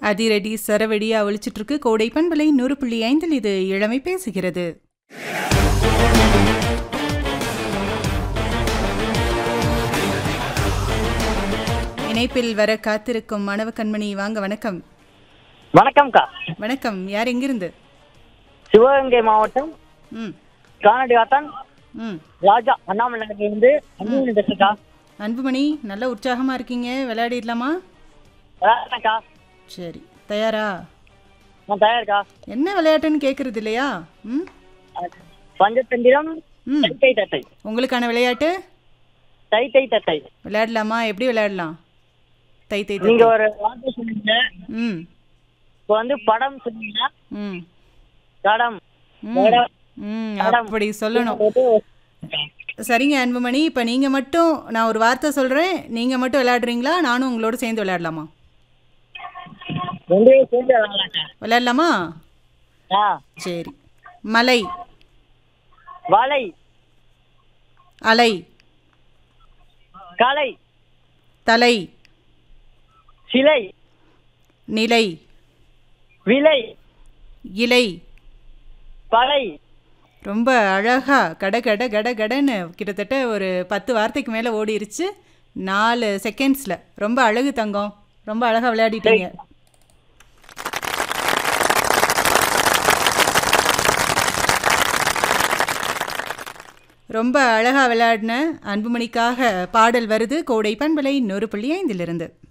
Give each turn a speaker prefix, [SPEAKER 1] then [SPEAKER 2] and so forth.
[SPEAKER 1] அதிரடி சரவெடியா ஒழிச்சிட்டு இருக்கு கோடை பண்பலை நூறு புள்ளி ஐந்தில் இது இளமை பேசுகிறது இணைப்பில் வர காத்திருக்கும் மாணவ கண்மணி வாங்க வணக்கம்
[SPEAKER 2] வணக்கம்க்கா
[SPEAKER 1] வணக்கம் யார் எங்கிருந்து
[SPEAKER 2] சிவகங்கை மாவட்டம்
[SPEAKER 1] ம்
[SPEAKER 2] காணடி ஆத்தான்
[SPEAKER 1] ம்
[SPEAKER 2] ராஜா அண்ணாமலையிலிருந்து அண்ணன் பேசுக்கா
[SPEAKER 1] அன்புமணி நல்ல உற்சாகமா இருக்கீங்க விளையாடிடலாமா
[SPEAKER 2] விளையாடுறேன்க்கா
[SPEAKER 1] சரி தயாரா
[SPEAKER 2] நான் தயார்க்கா
[SPEAKER 1] என்ன விளையாட்டுன்னு கேட்கறது இல்லையா ம்
[SPEAKER 2] பஞ்சதந்திரம்
[SPEAKER 1] ம்
[SPEAKER 2] தை தை தத்தை
[SPEAKER 1] உங்களுக்கான விளையாட்டு
[SPEAKER 2] தை தை தத்தை
[SPEAKER 1] விளையாடலாமா எப்படி விளையாடலாம் தை தை தை
[SPEAKER 2] நீங்க ஒரு வார்த்தை சொன்னீங்க
[SPEAKER 1] ம்
[SPEAKER 2] இப்போ வந்து படம் சொன்னீங்க
[SPEAKER 1] ம்
[SPEAKER 2] தடம்
[SPEAKER 1] ம்
[SPEAKER 2] படம்.
[SPEAKER 1] ம்
[SPEAKER 2] படம்.
[SPEAKER 1] அப்படி சொல்லணும்
[SPEAKER 2] போட்டு
[SPEAKER 1] சரிங்க அன்புமணி இப்போ நீங்கள் மட்டும் நான் ஒரு வார்த்தை சொல்கிறேன் நீங்கள் மட்டும் விளையாடுறீங்களா நானும் உங்களோட சேர்ந்து விளையாடலாமா
[SPEAKER 2] ரெண்டு பேரும் சேர்ந்து விளையாடலாம்க்கா
[SPEAKER 1] விளையாடலாமா
[SPEAKER 2] ஆ
[SPEAKER 1] சரி மலை
[SPEAKER 2] வாழை
[SPEAKER 1] அலை
[SPEAKER 2] கலை
[SPEAKER 1] தலை
[SPEAKER 2] சிலை
[SPEAKER 1] நிலை
[SPEAKER 2] விலை
[SPEAKER 1] இலை
[SPEAKER 2] பலை
[SPEAKER 1] ரொம்ப அழகா கட கட கட கடன்னு கிட்டத்தட்ட ஒரு பத்து வார்த்தைக்கு மேலே ஓடிருச்சு நாலு செகண்ட்ஸில் ரொம்ப அழகு தங்கம் ரொம்ப அழகாக விளையாடிட்டீங்க ரொம்ப அழகாக விளையாடின அன்புமணிக்காக பாடல் வருது கோடை பண்பலை நூறு புள்ளி ஐந்திலிருந்து